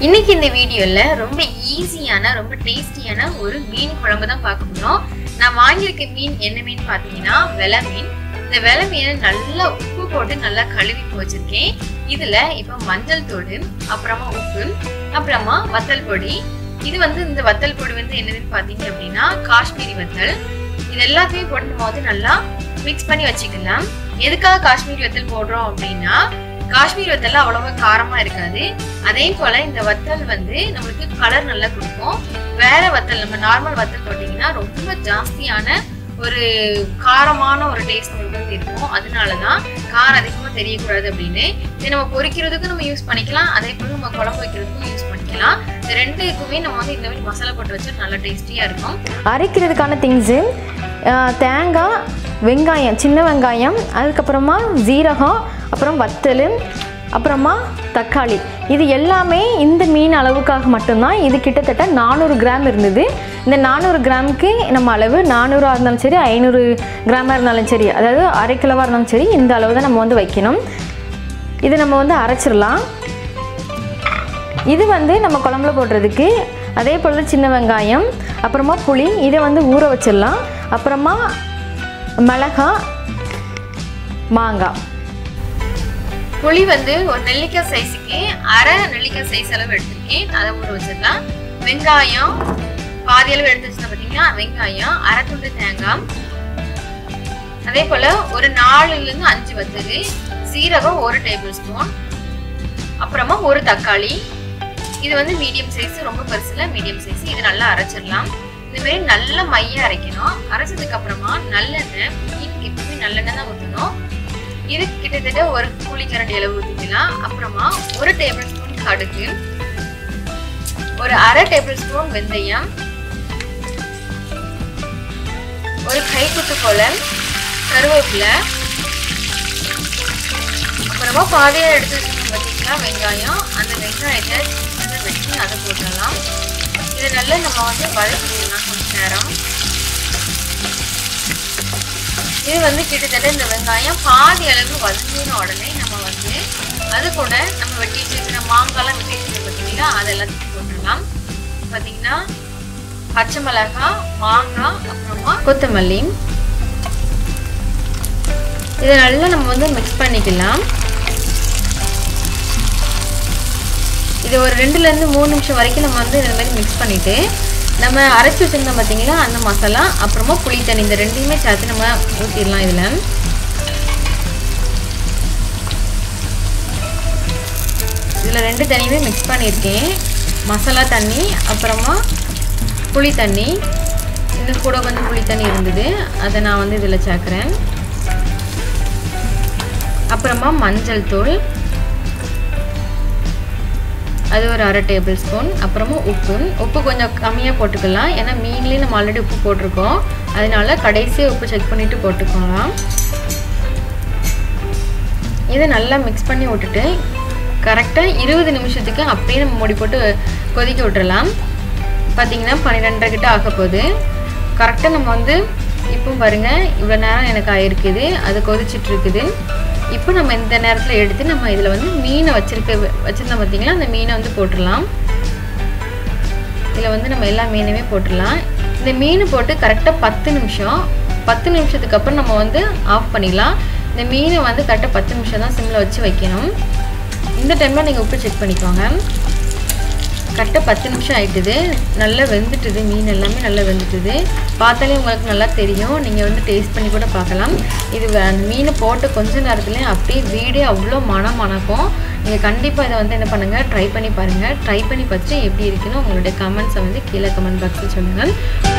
இன்னைக்கு இந்த வீடியோல ரொம்ப ஈஸியான ரொம்ப டேஸ்டியான ஒரு மீன் குழம்பு தான் பார்க்க போறோம் நான் வாங்கியிருக்க மீன் என்ன மீன் பார்த்தீங்கன்னா வெலை மீன் இந்த வெலை மீனை நல்லா உப்பு போட்டு நல்லா கழுவி வச்சிருக்கேன் இதுல இப்போ மஞ்சள் தூள் அப்புறமா உப்பு அப்புறமா வத்தல் பொடி இது வந்து இந்த வத்தல் பொடி வந்து என்னதுன்னு பார்த்தீங்க அப்படின்னா காஷ்மீரி வத்தல் இது எல்லாத்தையும் போட்டு நம்ம வந்து நல்லா மிக்ஸ் பண்ணி வச்சுக்கலாம் எதுக்காக காஷ்மீரி வத்தல் போடுறோம் அப்படின்னா காஷ்மீர் வத்தல் அவ்வளவா காரமா இருக்காது அதே போல இந்த வத்தல் வந்து நம்மளுக்கு கலர் நல்லா கொடுக்கும் வேற வத்தல் நம்ம நார்மல் வத்தல் போட்டிங்கன்னா ரொம்ப ஜாஸ்தியான ஒரு காரமான ஒரு டேஸ்ட் நம்மளுக்கு வந்து இருக்கும் அதனாலதான் காரம் அதிகமா தெரியக்கூடாது அப்படின்னு இதை நம்ம பொரிக்கிறதுக்கும் நம்ம யூஸ் பண்ணிக்கலாம் அதே போல நம்ம குழம்பு வைக்கிறதுக்கும் யூஸ் பண்ணிக்கலாம் இந்த ரெண்டுக்குமே நம்ம வந்து இந்த மாதிரி மசாலா போட்டு வச்சா நல்லா டேஸ்டியா இருக்கும் அரைக்கிறதுக்கான திங்ஸு தேங்காய் வெங்காயம் சின்ன வெங்காயம் அதுக்கப்புறமா ஜீரகம் அப்புறம் வத்தல் அப்புறமா தக்காளி இது எல்லாமே இந்த மீன் அளவுக்காக மட்டும்தான் இது கிட்டத்தட்ட நானூறு கிராம் இருந்தது இந்த நானூறு கிராமுக்கு நம்ம அளவு நானூறாக இருந்தாலும் சரி ஐநூறு கிராமாக இருந்தாலும் சரி அதாவது அரை கிலோவாக இருந்தாலும் சரி இந்த அளவு தான் நம்ம வந்து வைக்கணும் இது நம்ம வந்து அரைச்சிடலாம் இது வந்து நம்ம குழம்புல போடுறதுக்கு அதே போல் சின்ன வெங்காயம் அப்புறமா புளி இதை வந்து ஊற வச்சிடலாம் அப்புறமா மிளகா மாங்காய் புளி வந்து ஒரு நெல்லிக்காய் சைஸுக்கு அரை நெல்லிக்காய் சைஸ் அளவு எடுத்திருக்கேன் அதை ஊற வச்சிடலாம் வெங்காயம் பாதி அளவு எடுத்து வச்சுருந்தேன் பார்த்தீங்களா வெங்காயம் அரை துண்டு தேங்காய் அதே போல ஒரு நாலுல இருந்து அஞ்சு வத்தது சீரகம் ஒரு டேபிள் ஸ்பூன் அப்புறமா ஒரு தக்காளி இது வந்து மீடியம் சைஸ் ரொம்ப பெருசுல மீடியம் சைஸ் இது நல்லா அரைச்சிடலாம் இந்த மாதிரி நல்ல மைய அரைக்கணும் அரைச்சதுக்கு அப்புறமா நல்லெண்ணெய் மீனுக்கு எப்பவுமே நல்லெண்ணெய் தான் ஊற்றணும் இது கிட்டத்தட்ட ஒரு புளிக்கரண்டி அளவு ஊற்றிக்கலாம் அப்புறமா ஒரு டேபிள் ஸ்பூன் கடுகு ஒரு அரை டேபிள் ஸ்பூன் வெந்தயம் ஒரு கைக்குத்து போல கருவேப்பிலை அப்புறமா பாதியை எடுத்து வச்சுக்கணும் பார்த்தீங்களா வெங்காயம் அந்த வெங்காயத்தை சின்னதாக வெட்டி அதை போட்டுடலாம் இதை நல்லா நம்ம வந்து வதக்கிக்கலாம் கொஞ்ச நேரம் இது வந்து கிட்டத்தட்ட இந்த வெங்காயம் பாதி அளவு வதங்கின உடனே நம்ம வந்து அது கூட நம்ம வெட்டி வச்சிருக்கிற மாங்காய்லாம் வெட்டி வச்சிருக்கோம் பார்த்தீங்களா அது எல்லாத்தையும் போட்டுடலாம் பார்த்தீங்கன்னா பச்சை மிளகாய் மாங்காய் அப்புறமா கொத்தமல்லி இதை நல்லா நம்ம வந்து மிக்ஸ் பண்ணிக்கலாம் இது ஒரு ரெண்டுலேருந்து மூணு நிமிஷம் வரைக்கும் நம்ம வந்து இந்த மாதிரி மிக்ஸ் பண்ணிவிட்டு நம்ம அரைச்சி வச்சுருந்தோம் பார்த்தீங்களா அந்த மசாலா அப்புறமா புளி தண்ணி இந்த ரெண்டையுமே சேர்த்து நம்ம ஊற்றிடலாம் இதில் இதில் ரெண்டு தண்ணியுமே மிக்ஸ் பண்ணியிருக்கேன் மசாலா தண்ணி அப்புறமா புளி தண்ணி இன்னும் கூட கொஞ்சம் புளி தண்ணி இருந்தது அதை நான் வந்து இதில் சேர்க்குறேன் அப்புறமா மஞ்சள் தூள் அது ஒரு அரை டேபிள் ஸ்பூன் அப்புறமா உப்பு உப்பு கொஞ்சம் கம்மியாக போட்டுக்கலாம் ஏன்னா மீன்லேயும் நம்ம ஆல்ரெடி உப்பு போட்டிருக்கோம் அதனால கடைசியாக உப்பு செக் பண்ணிவிட்டு போட்டுக்கலாம் இதை நல்லா மிக்ஸ் பண்ணி விட்டுட்டு கரெக்டாக இருபது நிமிஷத்துக்கு அப்படியே நம்ம மூடி போட்டு கொதிக்க விட்டுறலாம் பார்த்தீங்கன்னா பன்னிரெண்டரை கிட்ட ஆக போகுது கரெக்டாக நம்ம வந்து இப்போ பாருங்கள் இவ்வளோ நேரம் எனக்கு ஆயிருக்குது அது கொதிச்சிட்டு இருக்குது இப்போ நம்ம இந்த நேரத்தில் எடுத்து நம்ம இதில் வந்து மீனை வச்சிருக்க வச்சுருந்தோம் பார்த்தீங்களா அந்த மீனை வந்து போட்டுடலாம் இதில் வந்து நம்ம எல்லா மீனுமே போட்டுடலாம் இந்த மீன் போட்டு கரெக்டாக பத்து நிமிஷம் பத்து நிமிஷத்துக்கு அப்புறம் நம்ம வந்து ஆஃப் பண்ணிடலாம் இந்த மீனை வந்து கரெக்டாக பத்து நிமிஷம் தான் சிம்மில் வச்சு வைக்கணும் இந்த டைமில் நீங்கள் உப்பு செக் பண்ணிக்கோங்க கரெக்டாக பத்து நிமிஷம் ஆயிட்டுது நல்லா வெந்துட்டுது மீன் எல்லாமே நல்லா வெந்துட்டுது பார்த்தாலே உங்களுக்கு நல்லா தெரியும் நீங்கள் வந்து டேஸ்ட் பண்ணி கூட பார்க்கலாம் இது அந்த மீனை போட்டு கொஞ்ச நேரத்துலேயே அப்படியே வீடே அவ்வளோ மனம் மணக்கும் நீங்கள் கண்டிப்பாக இதை வந்து என்ன பண்ணுங்கள் ட்ரை பண்ணி பாருங்கள் ட்ரை பண்ணி பார்த்துட்டு எப்படி இருக்குன்னு உங்களுடைய கமெண்ட்ஸை வந்து கீழே கமெண்ட் பாக்ஸில் சொல்லுங்கள்